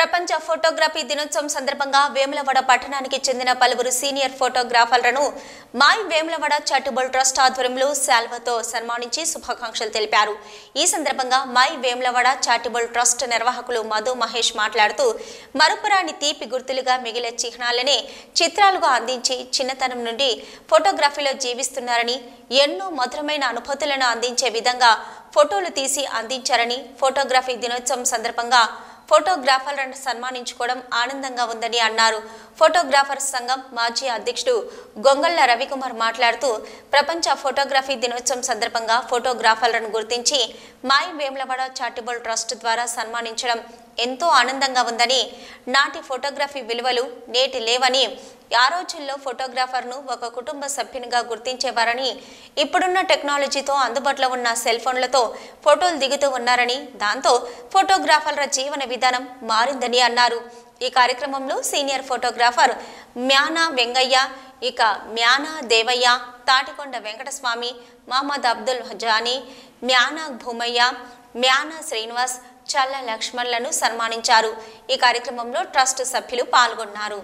ప్రపంచ ఫోటోగ్రఫీ దినోత్సవం సందర్భంగా వేములవాడ పట్టణానికి చెందిన పలువురు సీనియర్ ఫోటోగ్రాఫర్లను మాయ్ వేములవాడ చారిటబుల్ ట్రస్ట్ ఆధ్వర్యంలో శాల్వతో సన్మానించి శుభాకాంక్షలు తెలిపారు ఈ సందర్భంగా మై వేములవాడ చారిటబుల్ ట్రస్ట్ నిర్వాహకులు మధు మహేష్ మాట్లాడుతూ మరుపురాని తీపి గుర్తులుగా మిగిలే చిహ్నాలనే చిత్రాలుగా అందించి చిన్నతనం నుండి ఫోటోగ్రఫీలో జీవిస్తున్నారని ఎన్నో మధురమైన అనుభూతులను అందించే విధంగా ఫోటోలు తీసి అందించారని ఫోటోగ్రఫీ దినోత్సవం సందర్భంగా ఫోటోగ్రాఫర్లను సన్మానించుకోవడం ఆనందంగా ఉందని అన్నారు ఫోటోగ్రాఫర్ సంఘం మాజీ అధ్యక్షుడు గొంగళ్ళ రవికుమార్ మాట్లాడుతూ ప్రపంచ ఫోటోగ్రఫీ దినోత్సవం సందర్భంగా ఫోటోగ్రాఫర్లను గుర్తించి మాయ్ వేములవాడ చారిటబుల్ ట్రస్ట్ ద్వారా సన్మానించడం ఎంతో ఆనందంగా ఉందని నాటి ఫోటోగ్రఫీ విలువలు నేటి లేవని ఆ రోజుల్లో ఫోటోగ్రాఫర్ను ఒక కుటుంబ సభ్యునిగా గుర్తించేవారని ఇప్పుడున్న టెక్నాలజీతో అందుబాటులో ఉన్న సెల్ ఫోన్లతో ఫోటోలు దిగుతూ ఉన్నారని దాంతో ఫోటోగ్రాఫర్ల జీవన విధానం మారిందని అన్నారు ఈ కార్యక్రమంలో సీనియర్ ఫోటోగ్రాఫర్ మ్యానా వెంగయ్య ఇక మ్యానా దేవయ్య తాటికొండ వెంకటస్వామి మహమ్మద్ అబ్దుల్ జానీ మ్యానా భూమయ్య మ్యానా శ్రీనివాస్ చల్ల లక్ష్మణ్లను సన్మానించారు ఈ కార్యక్రమంలో ట్రస్ట్ సభ్యులు పాల్గొన్నారు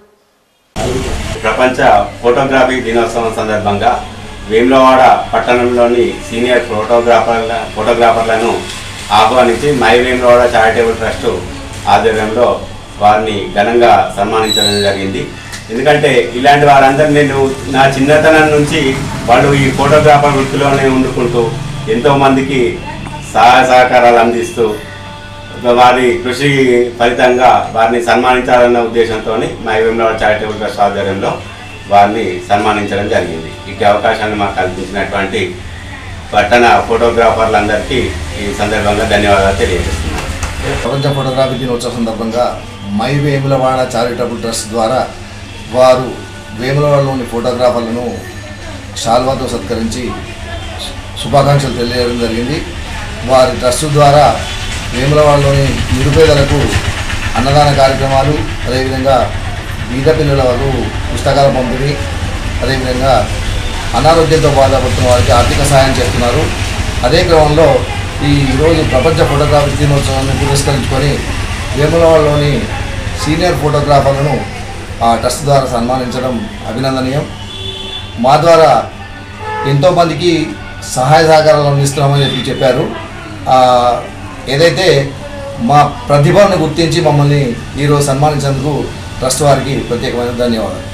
ప్రపంచ ఫోటోగ్రఫీ దినోత్సవం సందర్భంగా వేములవాడ పట్టణంలోని సీనియర్ ఫోటోగ్రాఫర్ల ఫోటోగ్రాఫర్లను ఆహ్వానించి మై వేములవాడ చారిటబుల్ ట్రస్ట్ ఆధ్వర్యంలో వారిని ఘనంగా సన్మానించడం జరిగింది ఎందుకంటే ఇలాంటి వారందరూ నేను నా చిన్నతనం నుంచి వాళ్ళు ఈ ఫోటోగ్రాఫర్ వృత్తిలోనే ఉండుకుంటూ ఎంతోమందికి సహాయ సహకారాలు అందిస్తూ వారి కృషి ఫలితంగా వారిని సన్మానించాలన్న ఉద్దేశంతో మై వేములవాడ చారిటబుల్ ట్రస్ట్ ఆధ్వర్యంలో వారిని సన్మానించడం జరిగింది ఈ అవకాశాన్ని మాకు కల్పించినటువంటి పట్టణ ఫోటోగ్రాఫర్లందరికీ ఈ సందర్భంగా ధన్యవాదాలు తెలియజేస్తున్నాను ప్రపంచ ఫోటోగ్రఫీ దినోత్సవ సందర్భంగా మై వేములవాడ చారిటబుల్ ట్రస్ట్ ద్వారా వారు వేములవాడలోని ఫోటోగ్రాఫర్లను షాల్వాతో సత్కరించి శుభాకాంక్షలు తెలియజేయడం జరిగింది వారి ట్రస్ట్ ద్వారా వేములవాడలోని నిరుపేదలకు అన్నదాన కార్యక్రమాలు అదేవిధంగా బీద పిల్లలకు పుస్తకాల పంపిణీ అదేవిధంగా అనారోగ్యంతో బాధపడుతున్న వారికి ఆర్థిక సహాయం చేస్తున్నారు అదే క్రమంలో ఈ ఈరోజు ప్రపంచ ఫోటోగ్రఫీ దినోత్సవాన్ని పురస్కరించుకొని వేములవాడలోని సీనియర్ ఫోటోగ్రాఫర్లను ఆ ట్రస్ట్ ద్వారా సన్మానించడం అభినందనీయం మా ద్వారా ఎంతోమందికి సహాయ సహకారాలు అందిస్తున్నామని చెప్పి చెప్పారు ఆ, ఏదైతే మా ప్రతిభను గుర్తించి మమ్మల్ని ఈరోజు సన్మానించేందుకు ట్రస్ట్ వారికి ప్రత్యేకమైన ధన్యవాదాలు